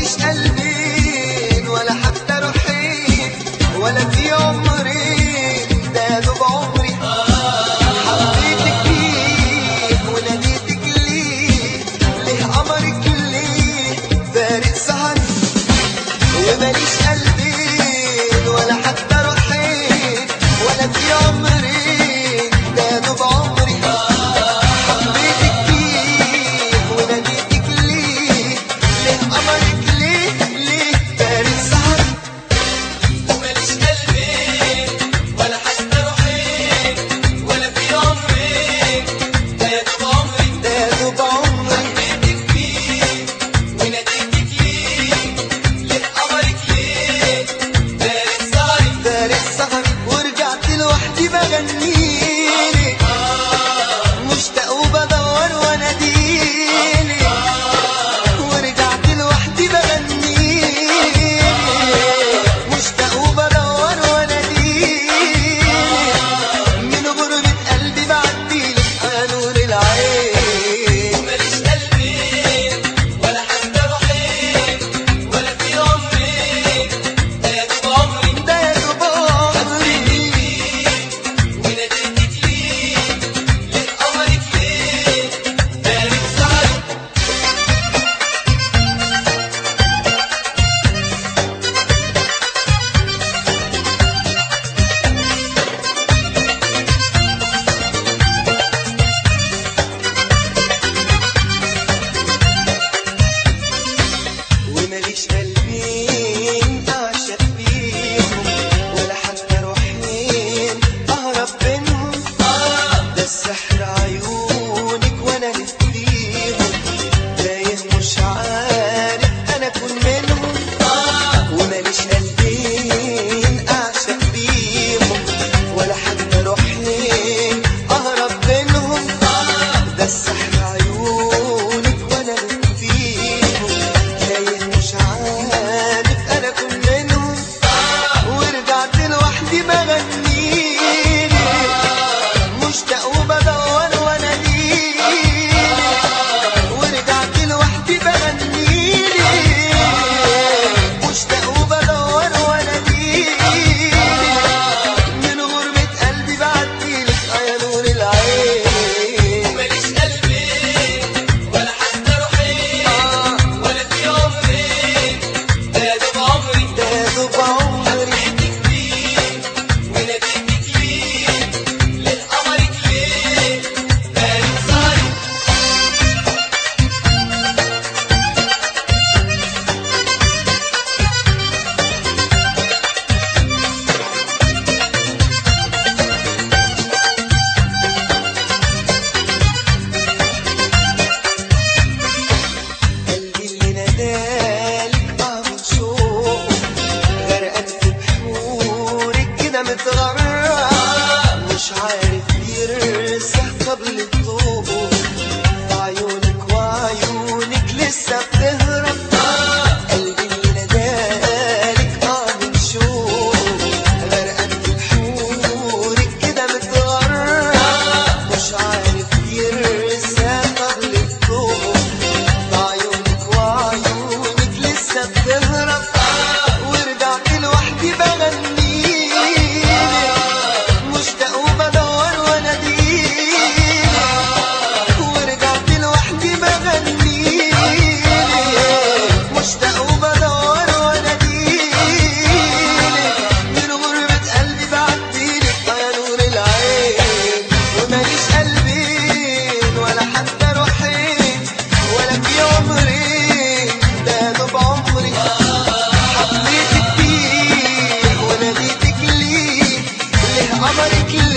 وماليش قلبين ولا حتى روحين ولا في عمرين ده دوب عمري حبيتك ليه وناديتك ليه ليه قمرك ليه فارق سهر وماليش قلبين ولا حتى روحين ولا في عمرين ده دوب عمري حبيتك ليه وناديتك ليه ليه قمرك ليه ليه فارق سهر وماليش قلبين ولا حتى روحين ولا في عمرين ده يا دوب عمري ده دوب عمري حبيتك فيه وناديتك ليه ليه قمرك ليه بارد سهري فارق سهر ورجعت لوحدي بغنيلي مشتاق وبدور واناديلي ورجعت لوحدي بغنيلي مشتاق وبدور واناديلي من غربة قلبي بعديلي على نور العين وماليش قلبين ولا حتى روحين ولا في عمرين ده يا دوب عمري ده يا دوب عمري وناديتك ليه ليه قمرك ليه بارد سهري وماليش قلبين اعشق بيهم ولا حتى روحين اهرب بينهم ده السحر عيونك وانا نفديهم تايه مش عارف انا اكون منهم وماليش قلبين اعشق بيهم ولا حتى روحين اهرب بينهم ده السحر عيونك وانا نفديهم تايه مش عارف انا اكون منهم ورجعت لوحدي بغنيلي مشتاق وبدور واناديلي ورجعت لوحدي بغنيلي مشتاق وبدور واناديلي من غربة قلبي بعديلك يا نور العين وماليش قلبين ولا حتى روحين ولا في عمرين ده يا دوب عمري ده دوب عمري حبيتك فيه وناديتك ليه ليه قمرك ليه بارد سهري قلبي اللي نادالك اه من شوق غرقان في بحورك كده متغرق مش عارف يرسى قبل الطوق عيونك وعيونك لسه بتهرب قلبي اللي نادالك اه من شوق غرقان في بحورك كده متغرق مش عارف يرسى قبل الطوق بعيونك وعيونك لسه بتهرب ورجعت لوحدي بغنيلي مشتاق وبدور واناديلي ورجعت لوحدي بغنيلي مشتاق وبدور واناديلي من غربة قلبي بعديلك يا نور العين وماليش قلبين ولا حتى روحين ولا في عمرين ده دوب عمري حبيتك ليه وناديتك ليه ليه قمرك ليه